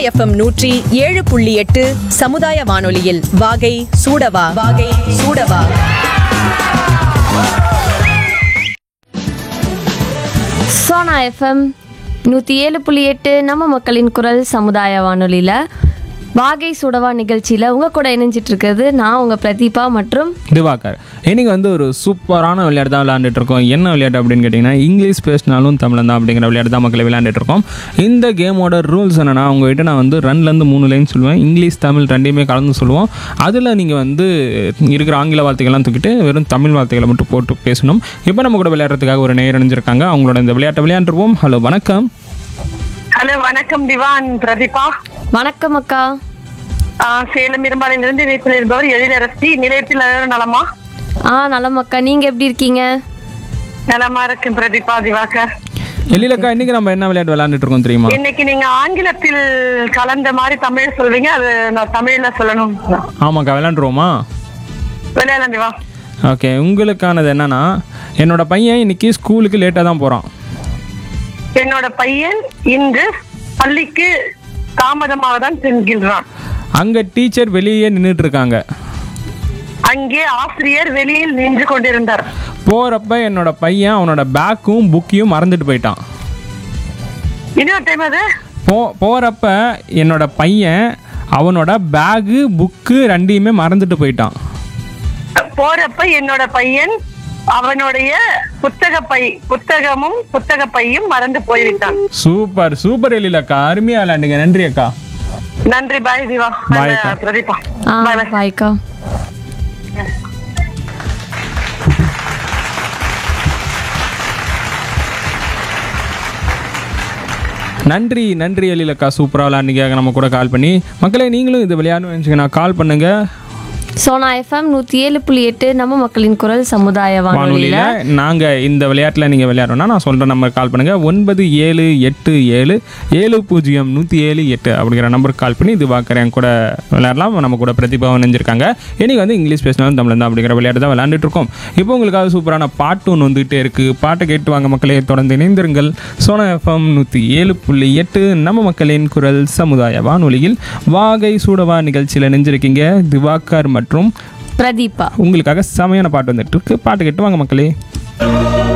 FM நூற்றி ஏழு புள்ளி எட்டு சமுதாய வானொலியில் வாகை சூடவா வாகை சூடவா சோனா எஃப்எம் நூற்றி ஏழு புள்ளி எட்டு நம்ம மக்களின் குரல் சமுதாய வானொலியில் வாகை சுடவா நிகழ்ச்சியில் உங்கள் கூட இணைஞ்சிட்டு இருக்கிறது நான் உங்கள் பிரதீபா மற்றும் திவாகர் இன்னைக்கு வந்து ஒரு சூப்பரான விளையாட்டு தான் விளையாண்டுட்டு இருக்கோம் என்ன விளையாட்டு அப்படின்னு கேட்டிங்கன்னா இங்கிலீஷ் பேசினாலும் தமிழன் தான் அப்படிங்கிற விளையாட்டு தான் மக்களை விளையாண்டுட்டு இருக்கோம் இந்த கேமோட ரூல்ஸ் என்னன்னா உங்ககிட்ட நான் வந்து ரெண்டுலேருந்து மூணு லைன் சொல்லுவேன் இங்கிலீஷ் தமிழ் ரெண்டையுமே கலந்து சொல்லுவோம் அதில் நீங்கள் வந்து இருக்கிற ஆங்கில வார்த்தைகள்லாம் தூக்கிட்டு வெறும் தமிழ் வார்த்தைகளை மட்டும் போட்டு பேசணும் இப்போ நம்ம கூட விளையாடுறதுக்காக ஒரு நேர் அணிஞ்சிருக்காங்க அவங்களோட இந்த விளையாட்டை விளையாண்டுருவோம் ஹலோ வணக்கம் ஹலோ வணக்கம் திவான் பிரதீபா வணக்கம் அக்கா ஆ, சேலம் இரும்பாலையிலிருந்து இணைப்பில் இருப்பவர் எழிலரசி நிலையத்தில் எல்லாரும் நலமா ஆ நலம் அக்கா நீங்கள் எப்படி இருக்கீங்க நலமா இருக்கும் பிரதீபா திவாகர் எழிலக்கா இன்னைக்கு நம்ம என்ன விளையாட்டு விளையாண்டுட்டு இருக்கோம் தெரியுமா இன்னைக்கு நீங்க ஆங்கிலத்தில் கலந்த மாதிரி தமிழ் சொல்வீங்க அது நான் தமிழ்ல சொல்லணும் ஆமாக்கா விளையாண்டுருவோமா விளையாடலாம் திவா ஓகே உங்களுக்கானது என்னன்னா என்னோட பையன் இன்னைக்கு ஸ்கூலுக்கு லேட்டாக தான் போகிறான் என்னோட பையன் இன்று பள்ளிக்கு தாமதமாக தான் செல்கின்றான் அங்கே டீச்சர் வெளியே நின்றுட்டு இருக்காங்க அங்கே ஆசிரியர் வெளியில் நின்று கொண்டிருந்தார் போகிறப்ப என்னோட பையன் அவனோட பேக்கும் புக்கையும் மறந்துட்டு போயிட்டான் இன்னொரு டைம் அது போ போகிறப்ப என்னோட பையன் அவனோட பேகு புக்கு ரெண்டையுமே மறந்துட்டு போயிட்டான் போறப்ப என்னோட பையன் அவனுடைய புத்தக பை புத்தகமும் புத்தக பையும் மறந்து போய்விட்டான் சூப்பர் சூப்பர் எழிலக்கா அருமையாக விளையாண்டுங்க நன்றி அக்கா நன்றி பாய் திவா Bye, நல்ல அக்கா. பிரதீபா ஆ Bye, bye. பாய்க்கா நன்றி நன்றி எழிலக்கா சூப்பராக விளையாண்டுங்க நம்ம கூட கால் பண்ணி மக்களே நீங்களும் இது விளையாடணும்னு நினச்சிங்கன்னா கால் பண்ணுங்கள் சோனா எஃப்எம் நூற்றி ஏழு புள்ளி எட்டு நம்ம மக்களின் குரல் சமுதாய வானொலியில் வானொலியில் நாங்கள் இந்த விளையாட்டில் நீங்கள் விளையாடணும்னா நான் சொல்கிற நம்பர் கால் பண்ணுங்கள் ஒன்பது ஏழு எட்டு ஏழு ஏழு பூஜ்ஜியம் நூற்றி ஏழு எட்டு அப்படிங்கிற நம்பருக்கு கால் பண்ணி இது பார்க்குறேன் என் கூட விளையாடலாம் நம்ம கூட பிரதிபா நினைஞ்சிருக்காங்க இன்னைக்கு வந்து இங்கிலீஷ் பேசினாலும் தமிழ் தான் அப்படிங்கிற விளையாட்டு தான் விளையாண்டுட்டு இருக்கோம் இப்போ உங்களுக்காக சூப்பரான பாட்டு ஒன்று வந்துகிட்டே இருக்குது பாட்டை கேட்டு வாங்க மக்களே தொடர்ந்து இணைந்திருங்கள் சோனா எஃப்எம் நூற்றி ஏழு புள்ளி எட்டு நம்ம மக்களின் குரல் சமுதாய வானொலியில் வாகை சூடவா நிகழ்ச்சியில் நினைஞ்சிருக்கீங்க திவாகர் மற்றும் பிரதீபா உங்களுக்காக செமையான பாட்டு வந்துட்டு இருக்கு பாட்டு கேட்டு வாங்க மக்களே